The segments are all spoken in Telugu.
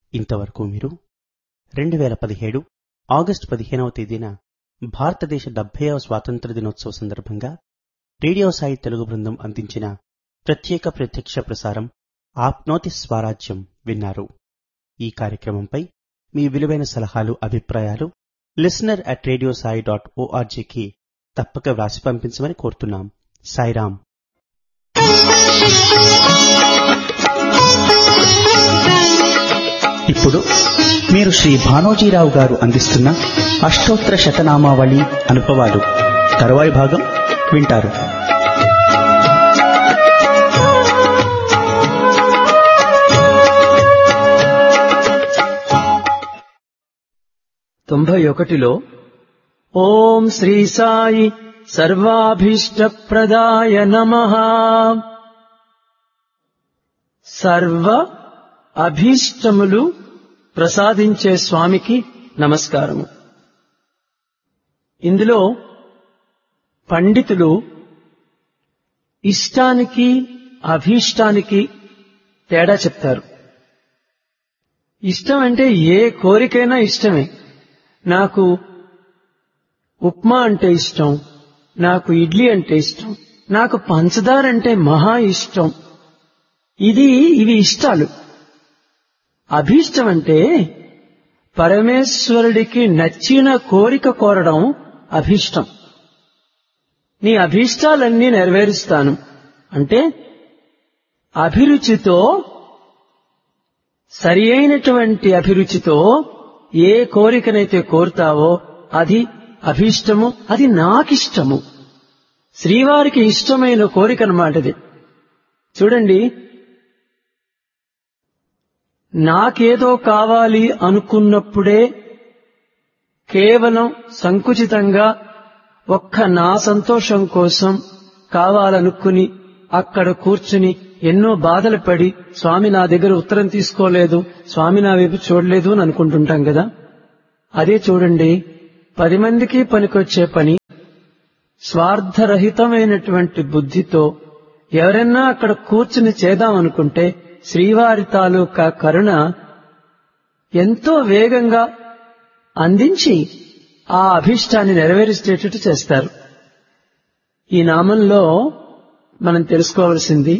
ఇంతవరకు మీరు రెండు వేల పదిహేడు ఆగస్టు పదిహేనవ తేదీన భారతదేశ డెబ్బైవ స్వాతంత్ర దినోత్సవ సందర్భంగా రేడియో సాయి తెలుగు బృందం అందించిన ప్రత్యేక ప్రత్యక్ష ప్రసారం ఆప్నోతి స్వరాజ్యం విన్నారు ఈ కార్యక్రమంపై మీ విలువైన సలహాలు అభిప్రాయాలు listener at radio Sai dot ఓఆర్జీకి తప్పక వ్రాసి పంపించమని కోరుతున్నాం సాయిరాం ఇప్పుడు మీరు శ్రీ భానోజీరావు గారు అందిస్తున్న అష్టోత్తర శతనామావళి అనుభవాలు తరువాయి భాగం వింటారు తొంభై ఒకటిలో ఓం శ్రీ సాయి సర్వాభీష్టప్రదాయ నమ సర్వ అభీష్టములు ప్రసాదించే స్వామికి నమస్కారము ఇందులో పండితులు ఇష్టానికి అభీష్టానికి తేడా చెప్తారు ఇష్టం అంటే ఏ కోరికైనా ఇష్టమే నాకు ఉప్మా అంటే ఇష్టం నాకు ఇడ్లీ అంటే ఇష్టం నాకు పంచదార అంటే మహా ఇష్టం ఇది ఇవి ఇష్టాలు అభీష్టం అంటే పరమేశ్వరుడికి నచ్చిన కోరిక కోరడం అభీష్టం నీ అభీష్టాలన్నీ నెరవేరుస్తాను అంటే అభిరుచితో సరి అయినటువంటి అభిరుచితో ఏ కోరికనైతే కోరుతావో అది అభీష్టము అది నాకిష్టము శ్రీవారికి ఇష్టమైన కోరిక అన్నమాటది చూడండి నాకేదో కావాలి అనుకున్నప్పుడే కేవలం సంకుచితంగా ఒక్క నా సంతోషం కోసం కావాలనుకుని అక్కడ కూర్చుని ఎన్నో బాధలు పడి స్వామి నా దగ్గర ఉత్తరం తీసుకోలేదు స్వామి నా వైపు చూడలేదు అని అనుకుంటుంటాం కదా అదే చూడండి పది మందికి పనికొచ్చే పని స్వార్థరహితమైనటువంటి బుద్ధితో ఎవరన్నా అక్కడ కూర్చుని చేద్దామనుకుంటే శ్రీవారి తాలూకా కరుణ ఎంతో వేగంగా అందించి ఆ అభిష్టాన్ని నెరవేర్చేటట్టు చేస్తారు ఈ నామంలో మనం తెలుసుకోవలసింది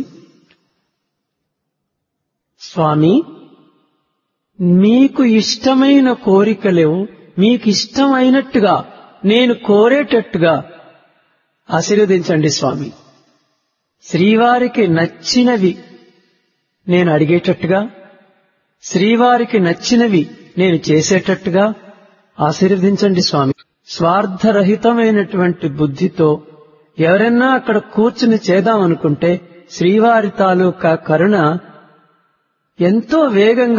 స్వామి మీకు ఇష్టమైన కోరికలు మీకు ఇష్టమైనట్టుగా నేను కోరేటట్టుగా ఆశీర్వదించండి స్వామి శ్రీవారికి నచ్చినవి నేను అడిగేటట్టుగా శ్రీవారికి నచ్చినవి నేను చేసేటట్టుగా ఆశీర్వదించండి స్వామి స్వార్థరహితమైనటువంటి బుద్ధితో ఎవరన్నా అక్కడ కూర్చుని చేద్దామనుకుంటే శ్రీవారి తాలూకా కరుణ ఎంతో వేగంగా